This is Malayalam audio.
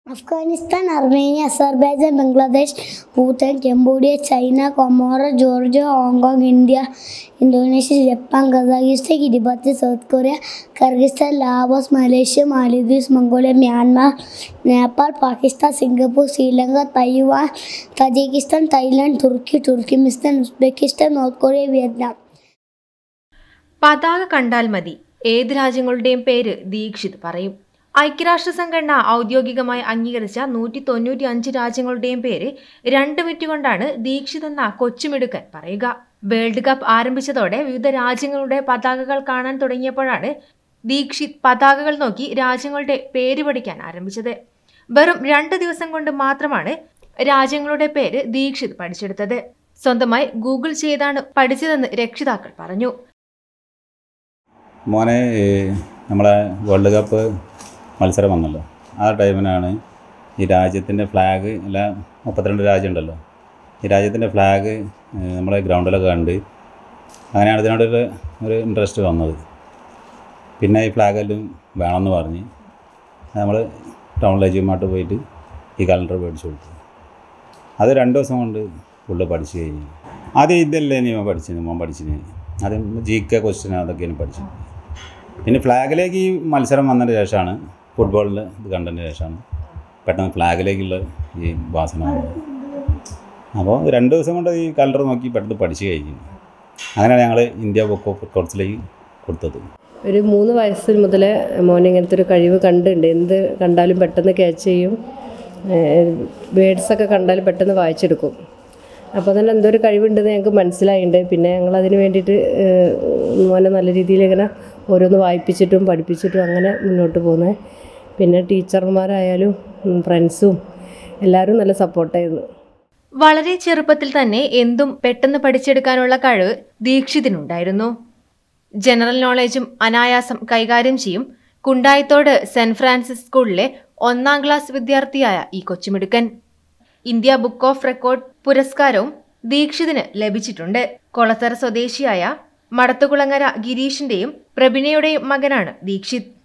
Afghanistan Armenia Azerbaijan Bangladesh Bhutan Cambodia China Comoros Georgia Hong Kong India Indonesia Japan Kazakhstan Kiribati South Korea Kyrgyzstan Laos Malaysia Maldives Mongolia Myanmar Nepal Pakistan Singapore Sri Lanka Taiwan Tajikistan Thailand Turkey Turkmenistan Uzbekistan North Korea Vietnam പതാക കണ്ടാൽ മതി ഏത് രാജ്യങ്ങളുടെയും പേര് ദീക്ഷിത് പറയും ഐക്യരാഷ്ട്ര സംഘടന ഔദ്യോഗികമായി അംഗീകരിച്ച നൂറ്റി തൊണ്ണൂറ്റി അഞ്ച് രാജ്യങ്ങളുടെയും പേര് രണ്ട് മിനിറ്റ് കൊണ്ടാണ് ദീക്ഷിത് എന്ന കൊച്ചുമിടുക്കൻ പറയുക വേൾഡ് കപ്പ് ആരംഭിച്ചതോടെ വിവിധ രാജ്യങ്ങളുടെ പതാകകൾ കാണാൻ തുടങ്ങിയപ്പോഴാണ് ദീക്ഷിത് പതാകകൾ നോക്കി രാജ്യങ്ങളുടെ പേര് പഠിക്കാൻ ആരംഭിച്ചത് വെറും രണ്ട് ദിവസം കൊണ്ട് മാത്രമാണ് രാജ്യങ്ങളുടെ പേര് ദീക്ഷിത് പഠിച്ചെടുത്തത് സ്വന്തമായി ഗൂഗിൾ ചെയ്താണ് പഠിച്ചതെന്ന് രക്ഷിതാക്കൾ പറഞ്ഞു മോനെ ഈ നമ്മളെ വേൾഡ് കപ്പ് മത്സരം വന്നല്ലോ ആ ടൈമിനാണ് ഈ രാജ്യത്തിൻ്റെ ഫ്ലാഗ് അല്ല മുപ്പത്തിരണ്ട് രാജ്യമുണ്ടല്ലോ ഈ രാജ്യത്തിൻ്റെ ഫ്ലാഗ് നമ്മളെ ഗ്രൗണ്ടിലൊക്കെ കണ്ട് അങ്ങനെയാണ് ഇതിനോടൊരു ഒരു ഇൻട്രസ്റ്റ് വന്നത് പിന്നെ ഈ ഫ്ലാഗെല്ലാം വേണമെന്ന് പറഞ്ഞ് നമ്മൾ ടൗണിലെ ജിമ്മാട്ട് പോയിട്ട് ഈ കലണ്ടർ മേടിച്ചു കൊടുത്തു അത് രണ്ട് ദിവസം കൊണ്ട് ഫുള്ള് പഠിച്ചു കഴിഞ്ഞു ആദ്യം ഇതല്ലേ നീ പഠിച്ചത് മോൻ പഠിച്ചിന് ആദ്യം ജി കെ ക്വസ്റ്റ്യൻ അതൊക്കെയാണ് പഠിച്ചത് പിന്നെ ഫ്ലാഗിലേക്ക് ഈ മത്സരം വന്നതിന് ശേഷമാണ് ഫുട്ബോളിൽ ഇത് കണ്ടതിന് ശേഷമാണ് പെട്ടെന്ന് ഫ്ലാഗിലേക്കുള്ള ഈ വാസന വന്നത് അപ്പോൾ രണ്ട് ദിവസം കൊണ്ട് ഈ കലണ്ടർ നോക്കി പെട്ടെന്ന് പഠിച്ചു കഴിഞ്ഞു അങ്ങനെയാണ് ഞങ്ങൾ ഇന്ത്യ ബുക്ക് ഓഫ് റെക്കോർഡ്സിലേക്ക് കൊടുത്തത് ഒരു മൂന്ന് വയസ്സിൽ മുതലേ മോൻ ഇങ്ങനത്തെ ഒരു കഴിവ് കണ്ടിട്ടുണ്ട് എന്ത് കണ്ടാലും പെട്ടെന്ന് ക്യാച്ച് ചെയ്യും വേർഡ്സൊക്കെ കണ്ടാൽ പെട്ടെന്ന് വായിച്ചെടുക്കും അപ്പോൾ തന്നെ എന്തോ ഒരു കഴിവുണ്ടെന്ന് ഞങ്ങൾക്ക് മനസ്സിലായിട്ടുണ്ട് പിന്നെ ഞങ്ങൾ അതിന് വേണ്ടിയിട്ട് ഏഹ്, മോനെ നല്ല രീതിയിൽ ഇങ്ങനെ ഓരോന്ന് വായിപ്പിച്ചിട്ടും പഠിപ്പിച്ചിട്ടും അങ്ങനെ മുന്നോട്ട് പോകുന്നത് പിന്നെ ടീച്ചർമാരായാലും ഉം, ഫ്രണ്ട്സും എല്ലാവരും നല്ല സപ്പോർട്ടായിരുന്നു വളരെ ചെറുപ്പത്തിൽ തന്നെ എന്തും പെട്ടെന്ന് പഠിച്ചെടുക്കാനുള്ള കഴിവ് ദീക്ഷിതിനുണ്ടായിരുന്നു ജനറൽ നോളജും അനായാസം കൈകാര്യം ചെയ്യും കുണ്ടായത്തോട് സെന്റ് ഫ്രാൻസിസ് സ്കൂളിലെ ഒന്നാം ക്ലാസ് വിദ്യാർത്ഥിയായ ഈ കൊച്ചുമിടുക്കൻ ഇന്ത്യ ബുക്ക് ഓഫ് റെക്കോർഡ് പുരസ്കാരവും ദീക്ഷിതിന് ലഭിച്ചിട്ടുണ്ട് കൊളത്തറ സ്വദേശിയായ മടത്തുകുളങ്ങര ഗിരീഷിന്റെയും പ്രബിനയുടെയും മകനാണ് ദീക്ഷിത്